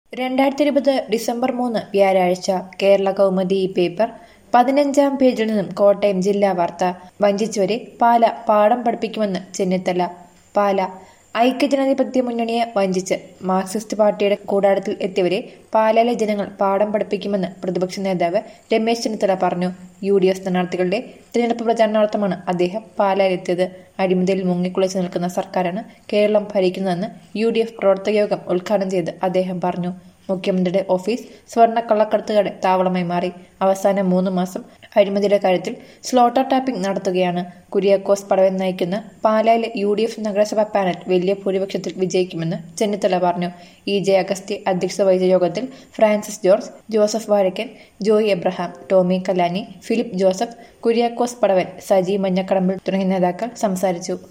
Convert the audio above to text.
രണ്ടായിരത്തി ഇരുപത് ഡിസംബർ മൂന്ന് വ്യാഴാഴ്ച കേരള കൗമുദി പേപ്പർ പതിനഞ്ചാം പേജിൽ നിന്നും കോട്ടയം ജില്ലാ വാർത്ത വഞ്ചിച്ചവരെ പാല പാഠം പഠിപ്പിക്കുമെന്ന് ചെന്നിത്തല പാല ഐക്യജനാധിപത്യ മുന്നണിയെ വഞ്ചിച്ച് മാർക്സിസ്റ്റ് പാർട്ടിയുടെ കൂടാരത്തിൽ എത്തിയവരെ പാലയിലെ ജനങ്ങൾ പാഠം പഠിപ്പിക്കുമെന്ന് പ്രതിപക്ഷ നേതാവ് രമേശ് ചെന്നിത്തല പറഞ്ഞു യു ഡി എഫ് സ്ഥാനാർത്ഥികളുടെ തിരഞ്ഞെടുപ്പ് പ്രചാരണാർത്ഥമാണ് അദ്ദേഹം പാലായിലെത്തിയത് അഴിമതിയിൽ മുങ്ങിക്കുളിച്ച് നിൽക്കുന്ന സർക്കാരാണ് കേരളം ഭരിക്കുന്നതെന്ന് യു ഡി എഫ് പ്രവർത്തക യോഗം ഉദ്ഘാടനം ചെയ്ത് അദ്ദേഹം പറഞ്ഞു മുഖ്യമന്ത്രിയുടെ ഓഫീസ് സ്വർണ്ണ കള്ളക്കടത്തുകാരുടെ താവളമായി മാറി അവസാന മൂന്ന് മാസം അഴിമതിയുടെ കാര്യത്തിൽ സ്ലോട്ടർ ടാപ്പിംഗ് നടത്തുകയാണ് കുര്യാക്കോസ് പടവൻ നയിക്കുന്ന പാലായിലെ യു ഡി എഫ് നഗരസഭാ പാനൽ വലിയ ഭൂരിപക്ഷത്തിൽ വിജയിക്കുമെന്ന് ചെന്നിത്തല പറഞ്ഞു ഇ ജെ അഗസ്തി അധ്യക്ഷത വഹിച്ച യോഗത്തിൽ Francis George Joseph Vazhakkan Joy Abraham Tomy Kallani Philip Joseph Kuriakose Padavan Saji Manjakadambil തുടങ്ങിയ നേതാക്കൾ സംസാരിച്ചു